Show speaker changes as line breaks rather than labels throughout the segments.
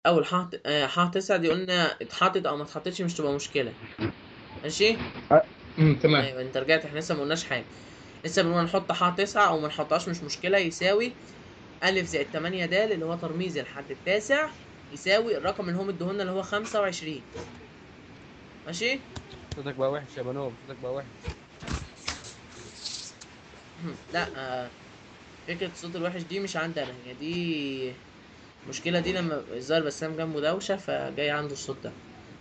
اول ح آه، ح تسعة دي قلنا اتحطت او ما اتحطتش مش تبقى مشكله ماشي
امم تمام
ايوه انت رجعت احنا لسه ما قلناش حاجه لسه بنقول نحط ح تسعة او ما نحطهاش مش مشكله يساوي ألف زائد تمانية د اللي هو ترميز الحد التاسع يساوي الرقم اللي هو مديهولنا اللي هو خمسة وعشرين ماشي
صوتك بقى وحش يا بنوب صوتك بقى وحش
لا آه، فكرة الصوت الوحش دي مش عندي انا هي دي المشكلة دي لما الظاهر بسام جنبه دوشة فجاي عنده الصوت ده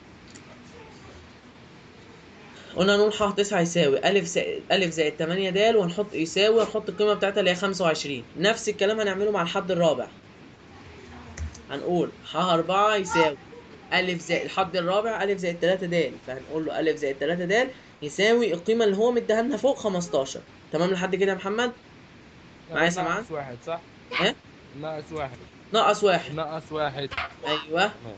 قلنا نقول ح تسعة يساوي ألف زائد ألف زائد تمانية د ونحط يساوي ونحط القيمة بتاعتها اللي هي خمسة وعشرين نفس الكلام هنعمله مع الحد الرابع هنقول ح أربعة يساوي ألف زائد الحد الرابع ألف زائد تلاتة د فهنقول له ألف زائد تلاتة د يساوي القيمة اللي هو مديها لنا فوق خمستاشر تمام لحد كده يا محمد؟ معايا سمعان؟
ناقص واحد صح؟
إيه؟
ناقص واحد
ناقص واحد
ناقص واحد
ايوه
تمام.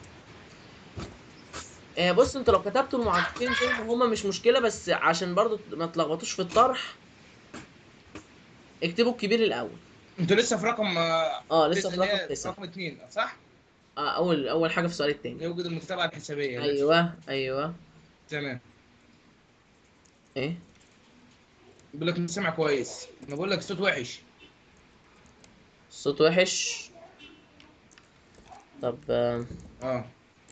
آه بص انتوا لو كتبتوا المعادلتين زي ما هما مش مشكله بس عشان برضو ما تلخبطوش في الطرح اكتبوا الكبير الاول
انتوا لسه في رقم آه،
اه لسه في
اللي هي
رقم تسعة
رقم اثنين صح؟
آه اول اول حاجه في السؤال التاني
يوجد المتابعه الحسابيه
ايوه ايوه
تمام
ايه
بيقول لك سامع كويس انا بقول لك الصوت وحش
الصوت وحش طب آه،
اه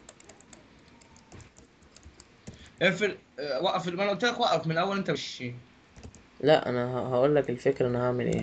اقفل آه، وقف ما انا قلت لك وقف من الاول انت مش
لا انا هقول لك الفكره انا هعمل ايه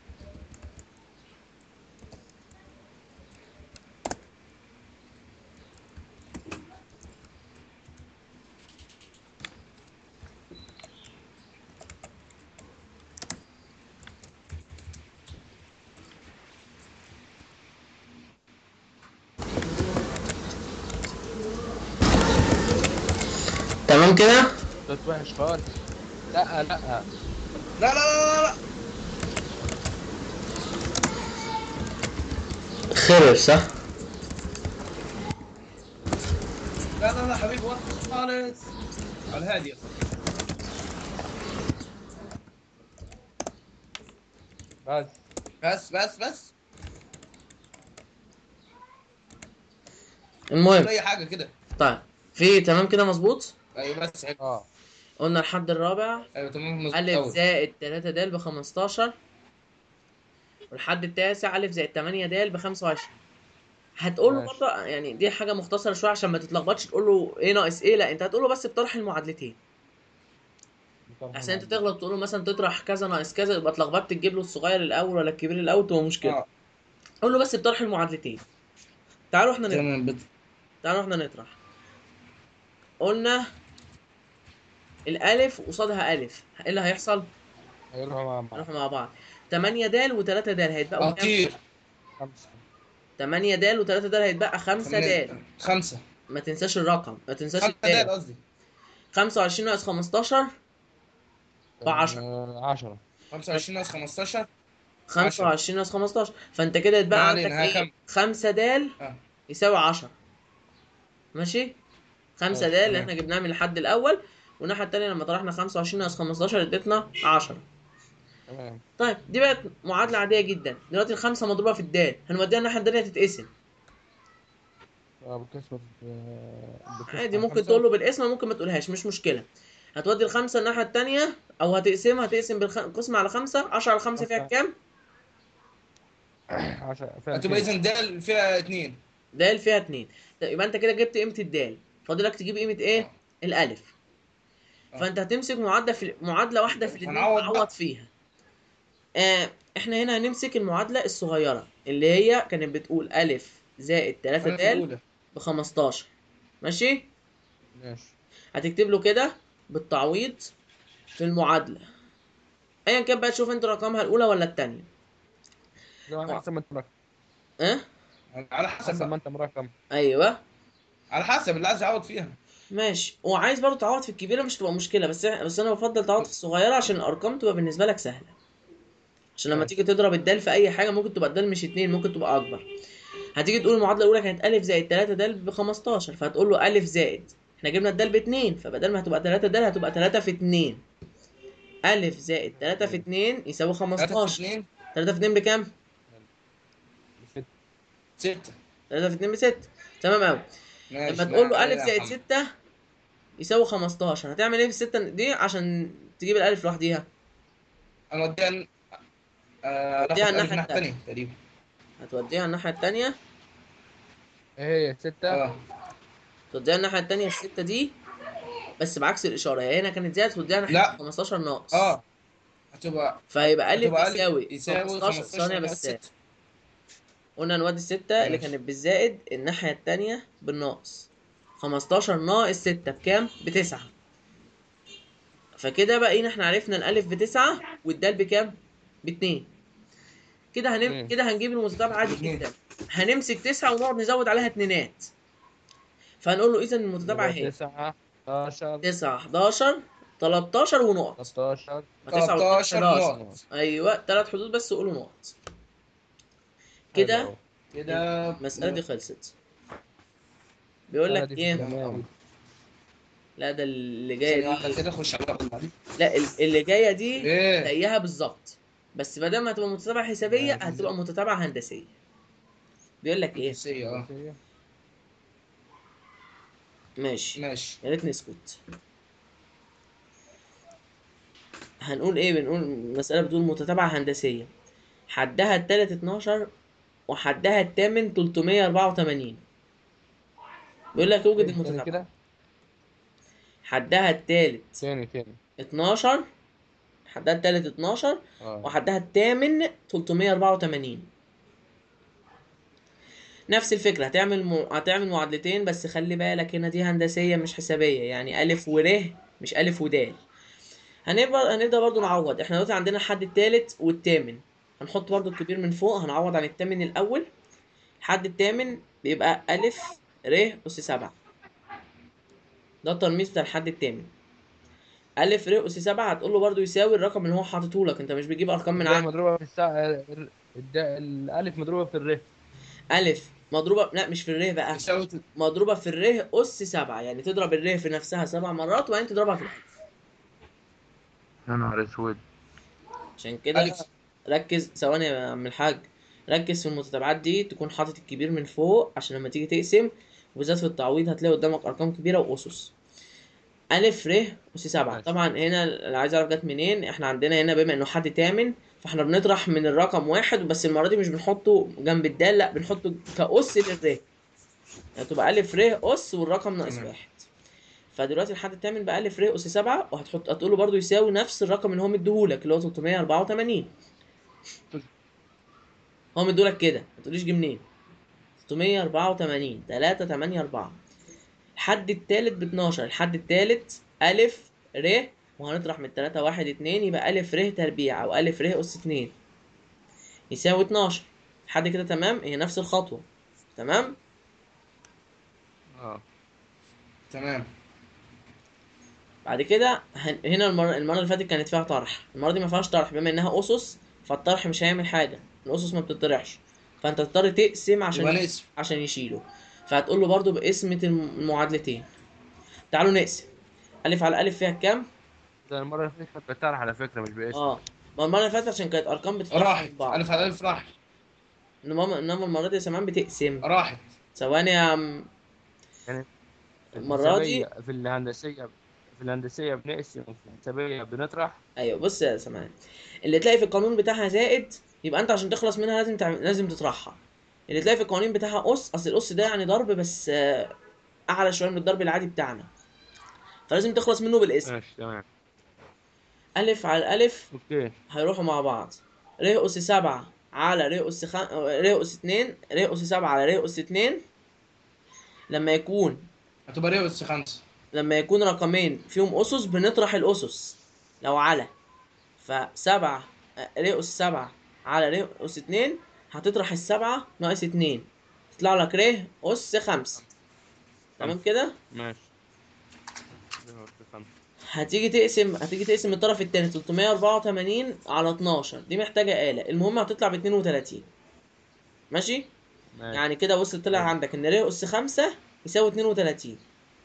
تمام كده
صوت وحش خالص لا لا
لا لا لا لا لا
خرب صح
لا لا لا حبيبي وقف خالص على الهادي يا صاحبي.
بس
بس بس بس
المهم
قول اي حاجه كده
طيب في تمام كده مظبوط
ايوه بس حلو.
اه
قلنا الحد الرابع
ايوه تمام مظبوط
ألف
أوي.
زائد تلاتة د بخمستاشر والحد التاسع ألف زائد تمانية د بخمسة وعشرين هتقول له
ماشي.
برضه يعني دي حاجة مختصرة شوية عشان ما تتلخبطش تقول له ايه ناقص ايه لا انت هتقول له بس بطرح المعادلتين عشان انت تغلط تقول له مثلا تطرح كذا ناقص كذا يبقى اتلخبطت تجيب له الصغير الاول ولا الكبير الاول تبقى مشكلة
اه
قول له بس بطرح المعادلتين تعالوا احنا نطرح
تمام بت...
تعالوا احنا نطرح قلنا الألف قصادها ألف ايه اللي هيحصل؟
هيروحوا مع بعض
هنروح مع بعض 8 د و3 د هيتبقوا كام؟
اطير
خمسة
8 د و3 د هيتبقى 5 د
خمسة
ما تنساش الرقم ما تنساش
خمسة دال
الدال
قصدي
25 ناقص 15 بعشرة.
آه، عشرة
25 ناقص 15
25 ناقص 15 فانت كده يتبقى
ما
عندك
علينا، ها
ايه 5 د
اه
يساوي 10 ماشي 5
ماشي،
د اللي
تمام.
احنا جبناه من الحد الاول والناحيه التانيه لما طرحنا 25 ناقص 15 ادتنا 10
تمام
طيب دي بقت معادله عاديه جدا دلوقتي الخمسه مضروبه في الدال هنوديها الناحيه التانيه تتقسم
اه بالكسبة آه، بالكسبة
عادي ممكن
خمسة.
تقول له بالاسم ممكن ما تقولهاش مش مشكله هتودي الخمسه الناحيه التانيه او هتقسمها هتقسم بالقسمه على خمسه 10 على 5 فيها
خمسة.
كام؟
عشرة فيها
هتبقى
اتنين.
اذا دال فيها اثنين
دال فيها 2 يبقى انت كده جبت قيمه الدال فاضلك تجيب قيمه ايه؟
آه.
الالف
آه.
فانت هتمسك معادله في معادله واحده في الاثنين
هنعوض بقى.
تعوض فيها آه احنا هنا هنمسك المعادله الصغيره اللي هي كانت بتقول الف زائد 3
انا في
دال
الاولى
ب 15 ماشي
ماشي
هتكتب له كده بالتعويض في المعادله ايا كان بقى تشوف انت رقمها الاولى ولا الثانيه
زي ما حسب ما انت مركب
اه
على حسب
حسب ما
بقى.
انت مركب
ايوه
على حسب اللي عايز يعوض فيها
ماشي وعايز برضه تعوض في الكبيره مش تبقى مشكله بس بس انا بفضل تعوض في الصغيره عشان الارقام تبقى بالنسبه لك سهله عشان لما
ماشي.
تيجي تضرب الدال في اي حاجه ممكن تبقى الدال مش اتنين ممكن تبقى اكبر هتيجي تقول المعادله الاولى كانت الف زائد 3 دال ب 15 فهتقول له الف زائد احنا جبنا الدال ب 2 فبدل ما هتبقى 3 دال هتبقى 3 في 2 الف زائد 3 في 2 يساوي 15
2
3 في 2 بكام؟
ست
6
3 في 2 ب 6 تمام قوي
ماشي
لما تقول له
لا،
الف
لا،
زائد
حمد.
6 يساوي 15 هتعمل ايه في الستة دي عشان تجيب الالف لوحديها
انا وديها آه
وديها
ناخد
الناحية
ألف الناحية
التانية.
التانية تقريبا
هتوديها الناحية التانية
ايه هي ستة
اه
توديها الناحية التانية الستة دي بس بعكس الإشارة هي هنا كانت زائد توديها ناحية
لا.
15 ناقص
اه هتبقى
فيبقى ألف
هتبقى ألف
يساوي
يساوي
15 ثانية
ناقص
بس
ستة.
قلنا نودي الستة اللي
ماشي.
كانت بالزائد الناحية التانية بالناقص 15 ناقص 6 بكام؟ بتسعة فكده بقينا احنا عرفنا الألف بتسعة والدال بكام؟ باتنين كده هنم...
اتنين.
كده هنجيب المتتابعة عادي
اتنين.
جدا هنمسك تسعة ونقعد نزود عليها اتنينات فهنقول له إذا المتتابعة
يبقى
اهي
تسعة 11
9 11 13 ونقط
13
ما تسعة واتنين
13
11
نقط
ايوه ثلاث حدود بس قولوا نقط كده
كده
المسألة دي خلصت بيقول لك ايه
تمام
لا ده اللي
ثانية
جايه
واحدة
دي
كده خش على الرقم دي
لا ال- اللي جايه دي
ايه
زيها بالظبط بس ما دام هتبقى متتابعه حسابيه
آه،
هتبقى متتابعه هندسيه بيقول لك ايه
هندسية اه
ماشي
ماشي
يا ريت نسكت هنقول ايه بنقول مسألة بتقول متتابعة هندسية حدها التالت 12 وحدها التامن 384 بيقول لك يوجد
تاني
المتتابعة
كده
حدها التالت
تاني تاني
12 حدها التالت 12
اه
وحدها التامن 384 نفس الفكرة هتعمل م... هتعمل معادلتين بس خلي بالك هنا دي هندسية مش حسابية يعني ألف وره مش ألف ودال هنبقى هنبدأ برضو نعوض احنا دلوقتي عندنا الحد التالت والتامن هنحط برضو الكبير من فوق هنعوض عن التامن الأول الحد التامن بيبقى ألف ر أس سبعة ده الترميز بتاع الحد التامن ألف ر أس سبعة هتقول له برضو يساوي الرقم اللي هو حاططه لك انت مش بتجيب أرقام من
الدال
عندك
مضروبة في الساعة الدا- الألف مضروبة في الر
ألف مضروبة لا مش في الره بقى
يساوي
مضروبة في الره أس سبعة يعني تضرب الره في نفسها سبع مرات وبعدين تضربها في الألف
يا نهار اسود
عشان كده
ألف
ركز ثواني يا عم الحاج ركز في المتتابعات دي تكون حاطط الكبير من فوق عشان لما تيجي تقسم وبالذات في التعويض هتلاقي قدامك أرقام كبيرة وأسس ألف ر أس سبعة
ماشي.
طبعا هنا اللي عايز أعرف جت منين احنا عندنا هنا بما إنه حد تامن فاحنا بنطرح من الرقم واحد بس المرة دي مش بنحطه جنب الدال لا بنحطه كأس للر يعني تبقى ألف ر أس والرقم ناقص
تمام.
واحد فدلوقتي الحد التامن بقى ألف ر أس سبعة وهتحط هتقول له برضه يساوي نفس الرقم اللي هو مديهولك اللي هو 384 هو مديهولك كده ما تقوليش جه منين 684 3 8 4 الحد التالت ب 12 الحد التالت ألف ر وهنطرح من 3 1 2 يبقى ألف ر تربيع أو ألف ر أس 2 يساوي 12 لحد كده تمام هي نفس الخطوة تمام
اه
تمام
بعد كده هن... هنا المرة المرة اللي فاتت كانت فيها طرح المرة دي ما فيهاش طرح بما إنها أسس فالطرح مش هيعمل حاجة الأسس ما بتطرحش فأنت تضطر تقسم عشان
يبقى نقسم
عشان يشيله فهتقول له برضو بقسمة المعادلتين تعالوا نقسم ألف على ألف فيها كام؟
ده المرة اللي فاتت كانت بتطرح على فكرة مش باسم
اه ما المرة اللي فاتت عشان كانت أرقام بتطرح
راحت
من بعض
ألف على ألف راحت
إنما إنما المرة دي يا سمان بتقسم
راحت
ثواني يا عم
يعني
المرة دي
الحسابية في الهندسية في الهندسية بنقسم وفي الحسابية بنطرح
أيوه بص يا سمان اللي تلاقي في القانون بتاعها زائد يبقى أنت عشان تخلص منها لازم تعمل... لازم تطرحها اللي تلاقي في القوانين بتاعها أس أصل الأس ده يعني ضرب بس آه، أعلى شوية من الضرب العادي بتاعنا فلازم تخلص منه بالاسم
ماشي تمام
ألف على الألف
اوكي
هيروحوا مع بعض ر أس سبعة على ر أس خم... ر أس اتنين ر أس سبعة على ر أس اتنين لما يكون
هتبقى ريو أس خمسة
لما يكون رقمين فيهم أسس بنطرح الأسس لو على فسبعة ر أس سبعة على ر أس اتنين هتطرح السبعة ناقص اتنين تطلع لك ر أس خمسة تمام كده
ماشي زي خمسة.
هتيجي تقسم هتيجي تقسم الطرف التاني 384 على 12 دي محتاجة آلة المهم هتطلع ب 32 ماشي
ماشي
يعني كده بص طلع عندك ان ر أس 5 يساوي 32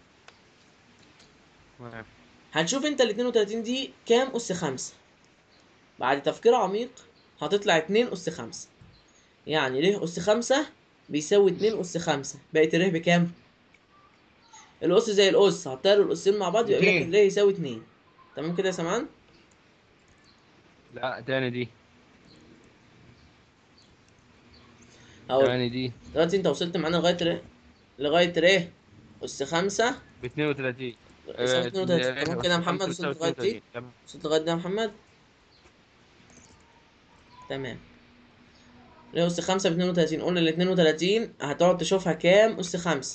ماشي
هنشوف انت ال 32 دي كام أس 5 بعد تفكير عميق هتطلع 2 أس 5 يعني ر أس 5 بيساوي 2 أس 5 بقت الر بكام؟ الأس زي الأس هتطير الأسين مع بعض يبقى لك
اتنين.
الر يساوي 2 تمام كده يا سمعان؟
لا تاني دي
هقول
تاني دي
دلوقتي أنت وصلت معانا لغاية ر لغاية ر أس 5
ب 32
يساوي 32 تمام كده يا محمد وصلت لغاية دي؟
تمام.
وصلت لغاية ده يا محمد؟ تمام ليه أس 5 ب 32 قلنا ال 32 هتقعد تشوفها كام أس 5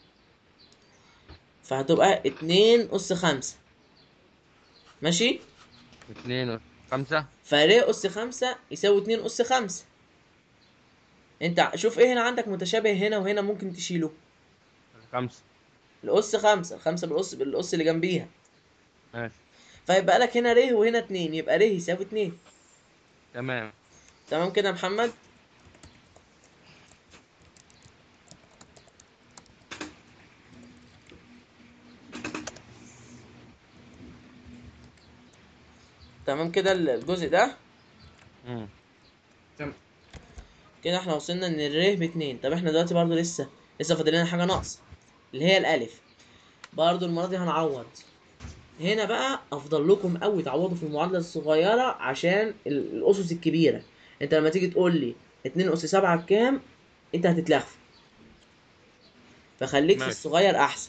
فهتبقى 2 أس 5 ماشي؟
اتنين خمسة
فليه أس 5 يساوي 2 أس 5 أنت شوف إيه هنا عندك متشابه هنا وهنا ممكن تشيله
خمسة
الأس 5 الخمسة بالأس بالأس اللي جنبيها
ماشي
فيبقى لك هنا ر وهنا 2 يبقى ر يساوي 2
تمام
تمام كده يا محمد؟ تمام كده الجزء ده
مم.
كده احنا وصلنا ان الر باتنين طب احنا دلوقتي برضو لسه لسه فاضل لنا حاجه ناقصه اللي هي الالف برضو المره دي هنعوض هنا بقى افضل لكم قوي تعوضوا في المعادله الصغيره عشان ال- الاسس الكبيره انت لما تيجي تقول لي 2 اس 7 بكام انت هتتلخفي فخليك في
ماشي.
الصغير احسن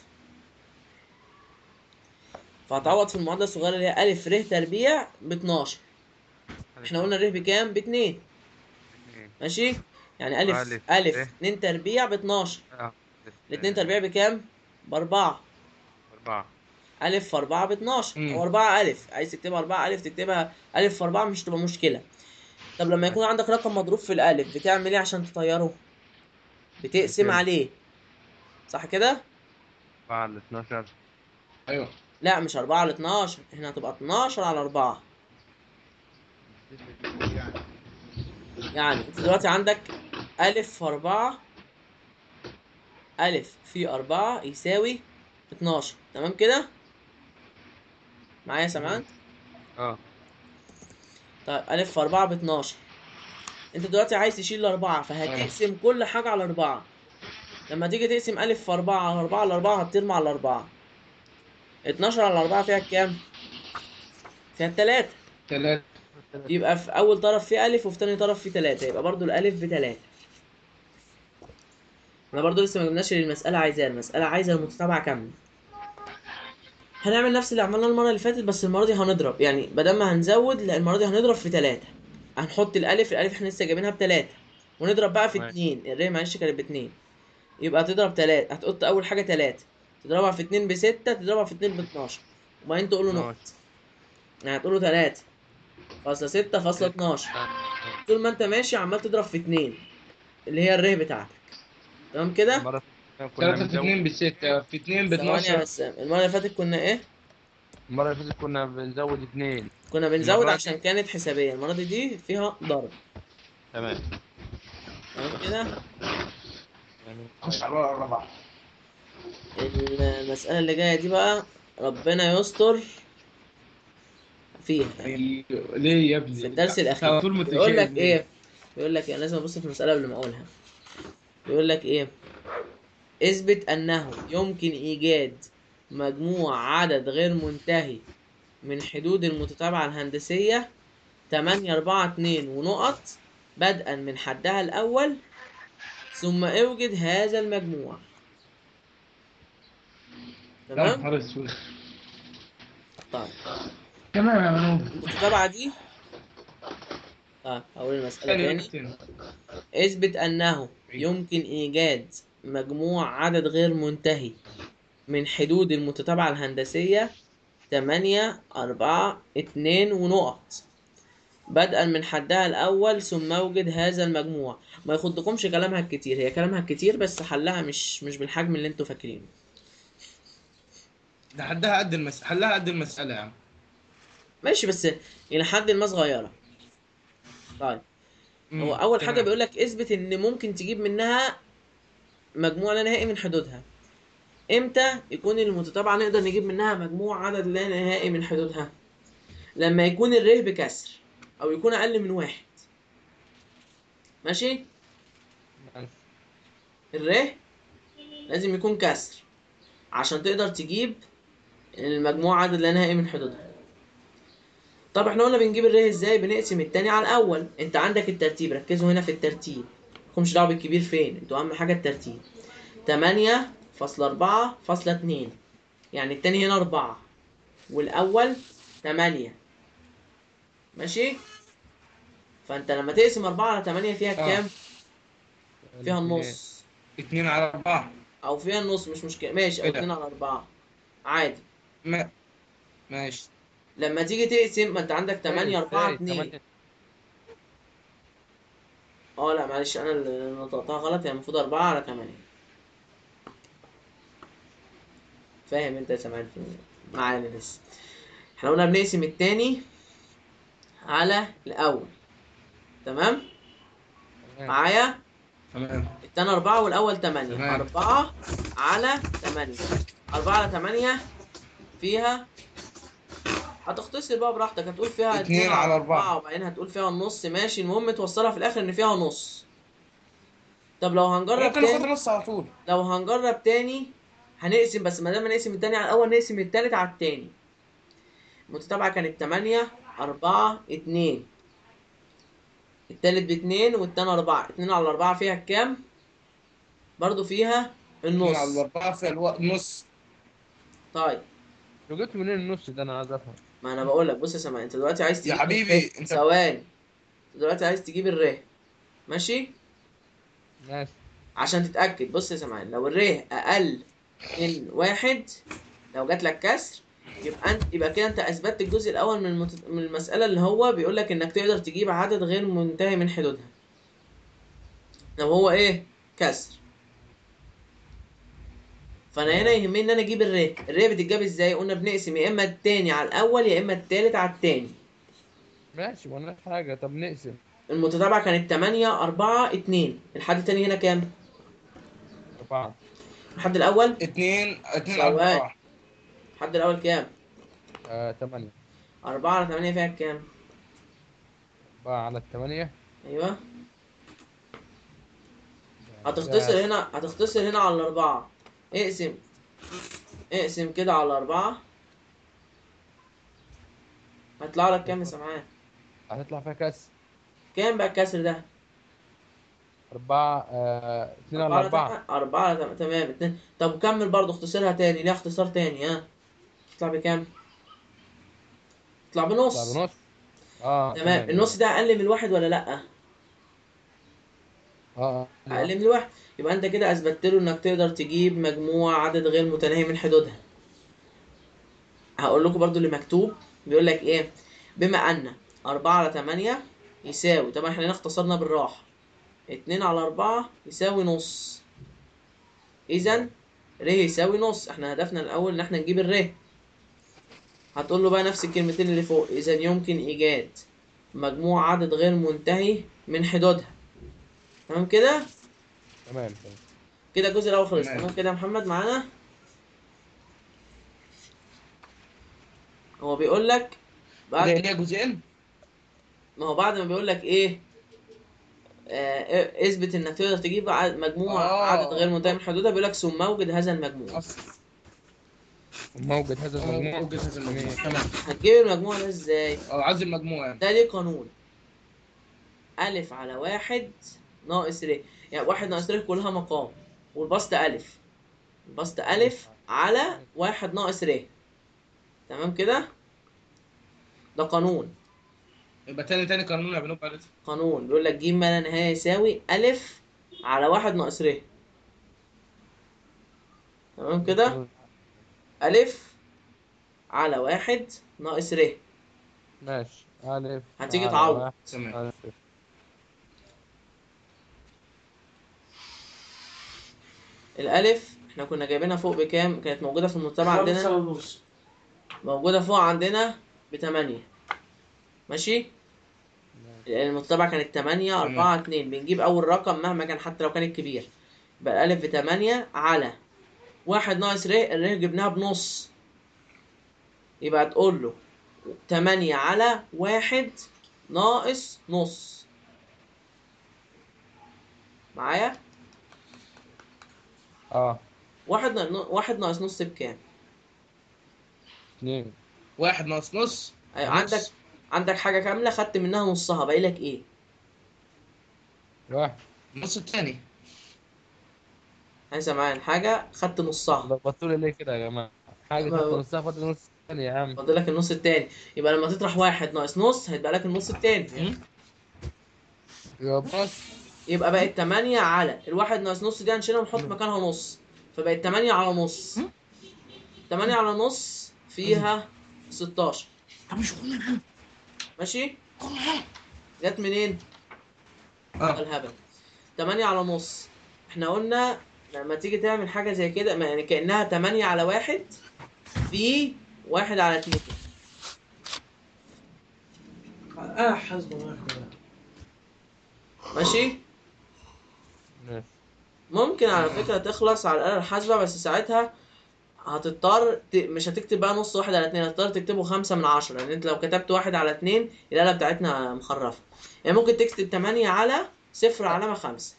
فهتعوض في المعادله الصغيره اللي هي الف ر تربيع ب 12 احنا قلنا الر بكام ب 2 ماشي يعني الف
ألف
الف
ر.
2 تربيع ب 12
اه
الاتنين تربيع بكام؟ بأربعة
أربعة
ألف في أربعة ب 12
مم.
أو أربعة ألف عايز تكتبها أربعة ألف تكتبها ألف في أربعة مش تبقى مشكلة طب لما يكون عندك رقم مضروب في الألف بتعمل إيه عشان تطيره؟ بتقسم
بتقسم.
عليه صح كده؟
أربعة على 12
ايوه
لا مش أربعة على 12 إحنا هتبقى 12 على أربعة يعني أنت دلوقتي عندك ألف في أربعة ألف في أربعة يساوي 12 تمام كده؟ معايا يا سمعان؟
اه
طيب ألف في أربعة باتناشر أنت دلوقتي عايز تشيل الأربعة فهتقسم كل حاجة على أربعة لما تيجي تقسم ألف في أربعة على أربعة على أربعة هتطير مع الأربعة اتناشر على أربعة فيها كام؟ فيها التلاتة
ثلاثة
يبقى في أول طرف فيه ألف وفي تاني طرف فيه تلاتة يبقى برضو الألف بتلاتة أنا برضو لسه ما جبناش اللي المسألة عايزاه المسألة عايزة المتتابعة كاملة هنعمل نفس اللي عملناه المرة اللي فاتت بس المرة دي هنضرب يعني بدل ما هنزود لا المرة دي هنضرب في تلاتة هنحط الألف الألف احنا لسه جايبينها بتلاتة ونضرب بقى في
ماشي.
اتنين الري معلش كانت باتنين يبقى تضرب تلاتة هتحط أول حاجة تلاتة تضربها في اتنين بستة تضربها في اتنين باتناشر وبعدين تقول له نقط
ماشي.
يعني هتقول له تلاتة فاصلة ستة فاصلة اتناشر طول ما انت ماشي عمال تضرب في اتنين اللي هي الره بتاعتك تمام كده
المرة اللي كنا
ثلاثة في
بنزود-
اثنين بستة في اثنين ب
ثواني يا
12
بسام المرة اللي فاتت كنا ايه
المرة اللي فاتت كنا بنزود اثنين
كنا بنزود
المرة
عشان كانت حسابية المرة دي دي فيها ضرب
تمام
تمام كده
يعني
خش على الورقة الرابعة
المسألة اللي جاية دي بقى ربنا يستر فيها
ال- ليه يا ابني؟
في الدرس
على
الأخير
طول
بيقول لك
متشابه.
ايه بيقول لك يعني لازم ابص في المسألة قبل ما اقولها بيقول لك ايه اثبت انه يمكن ايجاد مجموع عدد غير منتهي من حدود المتتابعة الهندسية 8 4 2 ونقط بدءا من حدها الأول ثم اوجد هذا المجموع
يا
تمام
نهار اسود
طيب
تمام يا منوب
المتتابعة دي طيب هقول المسألة تاني اثبت أنه يمكن إيجاد مجموع عدد غير منتهي من حدود المتتابعة الهندسية تمانية أربعة اتنين ونقط بدءا من حدها الأول ثم اوجد هذا المجموع ما يخضكمش كلامها الكتير هي كلامها الكتير بس حلها مش مش بالحجم اللي انتوا فاكرينه
ده حدها قد المس... حلها قد المسألة يا عم
ماشي بس إلى حد ما صغيرة طيب
مم،
هو اول حاجه
تمام.
بيقول لك اثبت ان ممكن تجيب منها مجموع لا نهائي من حدودها امتى يكون المتتابعه نقدر نجيب منها مجموع عدد لا نهائي من حدودها لما يكون الره بكسر او يكون اقل من واحد ماشي الر لازم يكون كسر عشان تقدر تجيب المجموع عدد لا نهائي من حدودها طب احنا قلنا بنجيب الر ازاي بنقسم التاني على الاول انت عندك الترتيب ركزوا هنا في الترتيب مالكمش دعوه بالكبير فين انتوا اهم حاجه الترتيب تمانية فاصلة أربعة فاصلة اتنين يعني التاني هنا أربعة والأول تمانية ماشي فأنت لما تقسم أربعة على تمانية فيها
آه.
كام؟ فيها النص
اتنين على أربعة
أو فيها النص مش مشكلة ماشي أو
كده.
اتنين على أربعة عادي
ما ماشي
لما تيجي تقسم ما أنت عندك تمانية أربعة
إزاي؟
اتنين
تمانية.
اه لا معلش أنا اللي نطقتها غلط هي المفروض أربعة على تمانية فاهم أنت يا سامعين معانا لسه احنا قلنا بنقسم التاني على الأول تمام
تمام.
معايا
تمام
التاني أربعة والأول تمانية
تمام.
أربعة على تمانية أربعة على تمانية فيها هتختصر بقى براحتك هتقول فيها
اتنين على أربعة.
وبعدين هتقول فيها النص ماشي المهم توصلها في الآخر إن فيها نص طب لو هنجرب
ممكن
تاني
ناخد نص على طول
لو هنجرب تاني هنقسم بس ما دام نقسم التاني على الأول نقسم التالت على التاني المتتابعة كانت تمانية أربعة اتنين التالت باتنين والتاني أربعة اتنين على أربعة فيها كام؟ برضو فيها
اتنين على
النص
الأربعة في الوقت نص
طيب
لو جبت منين النص ده انا عايز افهم
ما أنا بقول لك بص يا سماء أنت دلوقتي عايز تجيب
يا حبيبي انت
ثواني أنت دلوقتي عايز تجيب الر ماشي؟
ماشي
عشان تتأكد بص يا سماعين لو الر أقل من واحد لو جات لك كسر يبقى انت يبقى كده انت اثبتت الجزء الاول من المت... من المساله اللي هو بيقول لك انك تقدر تجيب عدد غير منتهي من حدودها لو هو ايه كسر فانا هنا يهمني ان انا اجيب الر الر بتتجاب ازاي قلنا بنقسم يا اما التاني على الاول يا اما التالت على التاني
ماشي ما حاجه طب نقسم
المتتابعه كانت 8 4 2 الحد التاني هنا كام
أربعة
الحد الاول
اتنين اتنين على
ثواني.
أربعة
الحد الاول كام
آه تمانية
4 على 8 فيها كام
أربعة على التمانية
ايوه هتختصر هنا هتختصر هنا على الأربعة اقسم اقسم كده على الأربعة هيطلع لك كام يا سمعان؟
هتطلع فيها كاس
كام بقى الكسر ده؟
أربعة آه اتنين على أربعة
تم- أربعة على تم- تمام اتنين طب كمل برضه اختصرها تاني ليها اختصار تاني ها تطلع بكام؟ تطلع
تطلع
بنص
بنص اه
تمام النص ده أقل من الواحد ولا لأ؟
اه اه
أقل من الواحد يبقى أنت كده أثبتت له إنك تقدر تجيب مجموع عدد غير متناهي من حدودها هقول لكم برضو اللي مكتوب بيقول لك إيه بما أن أربعة على تمانية يساوي طبعا إحنا هنا اختصرنا بالراحة اتنين على أربعة يساوي نص إذا ر يساوي نص إحنا هدفنا الأول إن إحنا نجيب الر هتقول له بقى نفس الكلمتين اللي فوق إذا يمكن إيجاد مجموع عدد غير منتهي من حدودها تمام كده؟
تمام تمام
كده الجزء الاول خلص
تمام.
تمام كده يا محمد معانا هو بيقول لك
ده
بعد
ليها جزئين
ما هو بعد ما بيقول لك ايه آه اثبت انك تقدر تجيب عدد مجموع
آه.
عدد غير منتهي من حدودها بيقول لك ثم اوجد هذا المجموع
أصل
موجود هذا المجموع
موجود هذا المجموع تمام
هتجيب المجموع ده ازاي
اه عايز المجموع يعني
ده ليه قانون ألف على واحد ناقص ر يعني واحد ناقص ر كلها مقام والبسط ألف البسط ألف على واحد ناقص ر تمام كده ده قانون
يبقى تاني تاني قانون يا بنوب عليه
قانون بيقول لك ج ما لا نهاية يساوي ألف على واحد ناقص ر تمام كده ألف على واحد ناقص ر
ماشي ألف
هتيجي
على
تعوض.
واحد
تمام
ألف.
الألف احنا كنا جايبينها فوق بكام كانت موجودة في المتابعة عندنا موجودة فوق عندنا بتمانية ماشي المتابعة كانت تمانية
تمام.
أربعة اتنين بنجيب أول رقم مهما كان حتى لو كان الكبير يبقى الألف بتمانية على واحد ناقص ر الر جبناها بنص يبقى تقول له تمانية على واحد ناقص نص معايا
اه
واحد نا... واحد ناقص نص بكام؟
اتنين
واحد ناقص نص
أيوة
نص.
عندك عندك حاجة كاملة خدت منها نصها باقي لك ايه؟
واحد
النص التاني
عايز معايا حاجة خدت نصها
لخبطوا لي ليه كده يا جماعه حاجه
ما-
خدت نصها فاضل نص تاني يا عم
فاضل لك النص التاني يبقى لما تطرح واحد ناقص نص هيبقى لك النص التاني
يبقى نص
يبقى بقت 8 على الواحد ناقص نص دي هنشيلها ونحط مكانها نص فبقت 8 على نص 8 على نص فيها 16
طب مش قلنا معانا
ماشي جت منين
اه
الهبل 8 على نص احنا قلنا لما تيجي تعمل حاجه زي كده ما يعني كانها 8 على واحد في واحد على اتنين
اه حسب الله
ماشي
ماشي
ممكن على فكرة تخلص على الآلة الحاسبة بس ساعتها هتضطر ت... مش هتكتب بقى نص واحد على اتنين هتضطر تكتبه خمسة من عشرة لأن انت لو كتبت واحد على اتنين الآلة بتاعتنا مخرفة يعني ممكن تكتب تمانية على صفر علامة خمسة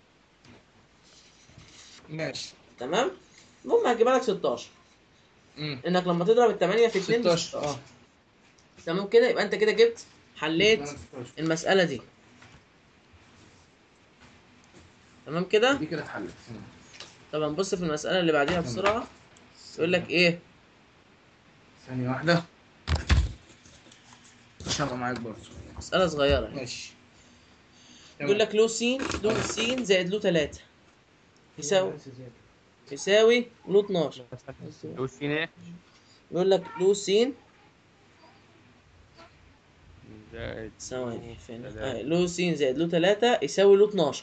ماشي
تمام المهم هتجيبها لك 16
امم
انك لما تضرب التمانية في اتنين
16 اه
تمام كده يبقى انت كده جبت حليت المسألة دي تمام كده
دي كده اتحلت
طب هنبص في المسألة اللي بعديها بسرعة يقول لك ايه
ثانية واحدة مش هبقى معاك برضه
مسألة صغيرة
ماشي
يقول لك لو س لو س زائد لو 3 يساوي يساوي لو 12
دوسين ايه
يقول لك لو س
زائد
ثواني فين
تلاتة.
آه لو س زائد لو 3 يساوي لو 12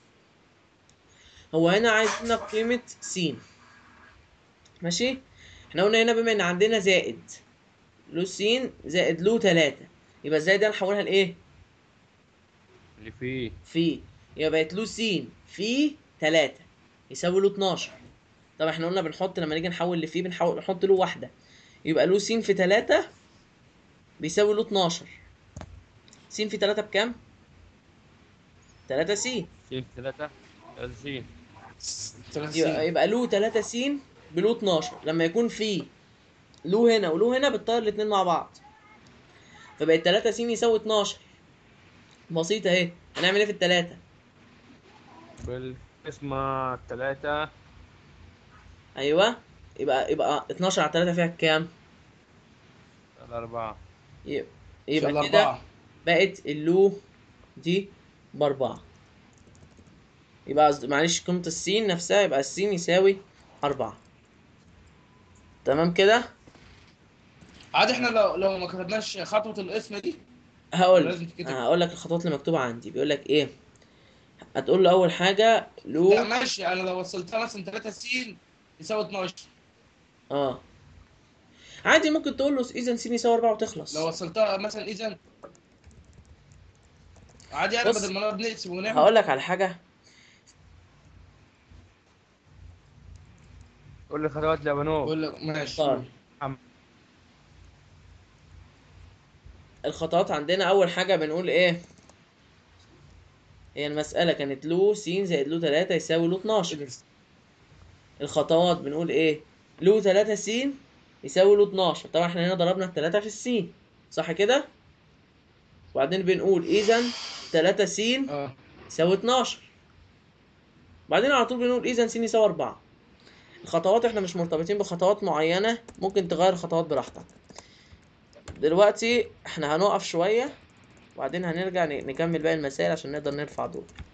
هو هنا عايز لنا قيمة س ماشي احنا قلنا هنا بما ان عندنا زائد لو س زائد لو 3 يبقى الزائد ده نحولها لايه؟
اللي فيه
في يبقى بقت له س في 3 يساوي له 12 طب احنا قلنا بنحط لما نيجي نحول لفي بنحول نحط له واحده يبقى له س في 3 بيساوي له 12 س في 3 بكام 3 س
سين في ثلاثة ثلاثين
يبقى, يبقى له 3 س بلو 12 لما يكون في له هنا وله هنا بتطير الاثنين مع بعض فبقت 3 س يساوي 12 بسيطه اهي هنعمل ايه في الثلاثه
بالقسمة ثلاثة
ايوه يبقى يبقى 12 على 3 فيها كام
الأربعة
يبقى,
يبقى
يبقى كده
أربعة
بقت اللو دي بأربعة يبقى قصد- معلش قيمة السين نفسها يبقى السين يساوي أربعة تمام كده
عادي احنا لو لو ما كتبناش خطوة الاسم دي
هقول
لازم تتكتب.
هقول لك الخطوات اللي مكتوبة عندي بيقول لك ايه هتقول له أول حاجة
لا
لو
ماشي انا لو وصلتها مثلا 3 س يساوي 12
اه عادي ممكن تقول له إذا سين يساوي أربعة وتخلص
لو وصلتها مثلا اذا عادي يعني
بص،
بدل ما نقعد نقسم ونعمل
هقول لك على حاجة
قول لي خطوات يا بنوب
بقول لك ماشي
طيب. الخطوات عندنا اول حاجه بنقول ايه هي المساله كانت لو س زائد لو 3 يساوي لو 12 الخطوات بنقول ايه لو 3 س يساوي لو 12 طبعا احنا هنا ضربنا التلاتة في السين صح كده وبعدين بنقول اذا 3 س
اه
يساوي 12 بعدين على طول بنقول اذا س يساوي 4 الخطوات احنا مش مرتبطين بخطوات معينة ممكن تغير خطوات براحتك دلوقتي احنا هنقف شوية وبعدين هنرجع ن- نكمل باقي المسائل عشان نقدر نرفع دول